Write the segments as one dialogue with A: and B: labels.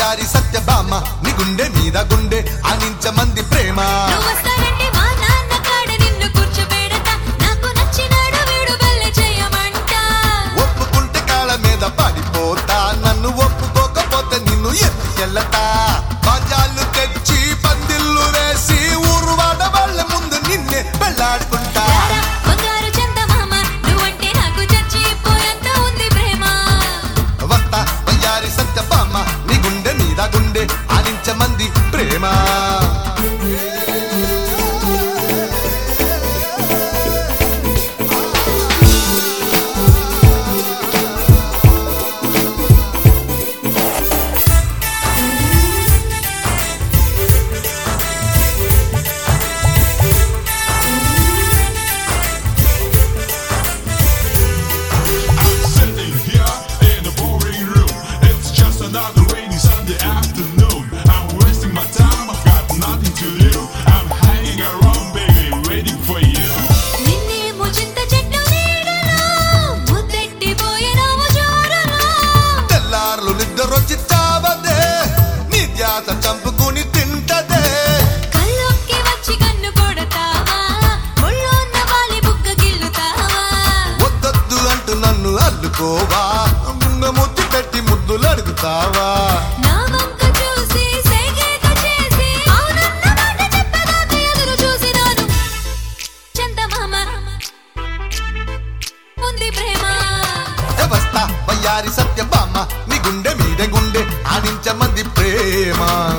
A: వయ్యారి సత్యభామ నీ గుండె మీద గుండె అనించ మంది ప్రేమ
B: నువ్వు వస్తానంటే మా నాన్న కాడ నిన్ను కూర్చోబెడతా నాకు నచ్చినాడు వీడు బల్లె చేయమంట
A: ఒప్పుకుంటే కాళ్ళ మీద పడిపోతా నన్ను ఒప్పుకోకపోతే నిన్ను ఎత్తుకెళ్ళతా బాజాలు తెచ్చి పందిళ్ళు వేసి ఊరు వాడ వాళ్ళ ముందు నిన్నే పెళ్ళాడుకుంటా
B: రారా బంగారు చందమామ నువ్వంటే నాకు చచ్చిపోయేంత ఉంది ప్రేమ
A: వస్తా వయ్యారి సత్యభామ నీ గుండె మీద గుండె అనించ మంది ప్రేమ
C: Sitting here in a boring room. It's just another rainy Sunday afternoon. I'm wasting my time, I've got nothing to do. I'm hanging around, baby, waiting for you.
B: నిన్నేమో చింత చెట్టు నీడలో ముద్దెట్టిపోయినావు జోరులో
A: తెల్లార్లు నిద్రొచ్చి చావదే నీ ధ్యాస చంపుకుని తింటదే
B: కళ్ళొక్కి వచ్చి కన్ను కొడతావా ముళ్ళోన్న వాలి బుగ్గ గిల్లుతావా
A: వద్దొద్దు అంటూ నన్ను అల్లుకోవా ముంగ ముద్దు పెట్టి ముద్దులు అడుగుతావా
B: నా వంక చూసి సైగేత చేసి అవునన్న మాట చెప్పేదాకా ఎదురు చూసినాను చందమామ ఉంది ప్రేమ
A: వ్యవస్థ వయ్యారి సత్యభామ నీ గుండె మీద గుండె ఆనించ మంది ప్రేమ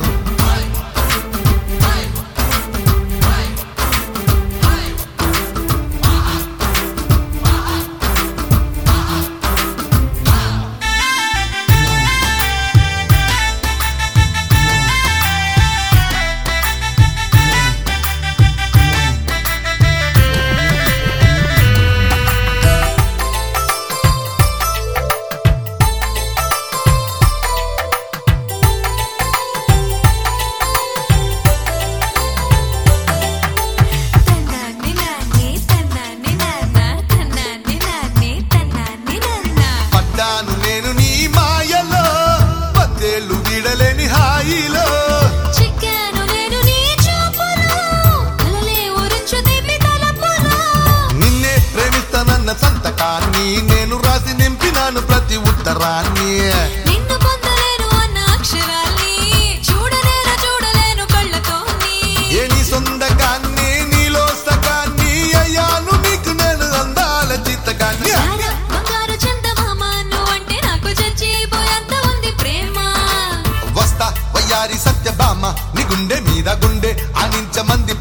B: తన్నాన్ని నాన్ని తన్నాన్ని నాన్న తన్నాన్ని నాన్ని తన్నాన్ని నాన్న
A: పడ్డాను నేను నీ మాయలో పద్దేళ్ళు వీడలేని హాయిలో
B: చిక్కాను నేను నీ చూపులో అలలే ఉరించు దిమ్మి తలపులో
A: నిన్నే ప్రేమిస్తానన్న సంతకాన్ని నేను రాసి నింపినాను ప్రతి ఉత్తరాన్ని
B: నిన్ను పొందలేను అన్న అక్షరాల్ని చూడలేను చూడలేను కళ్ళతోని
A: ఏ నీ సొంతకాన్ని నీలో సగాన్ని అయ్యాను నీకు నేను అందాల చిత్తగాన్ని
B: రారా బంగారు చందమామ నువ్వంటే నాకు చచ్చిపోయేంత ఉంది ప్రేమ
A: వస్తా వయ్యారి సత్యభామ నీ గుండె మీద గుండె ఆనించ మంది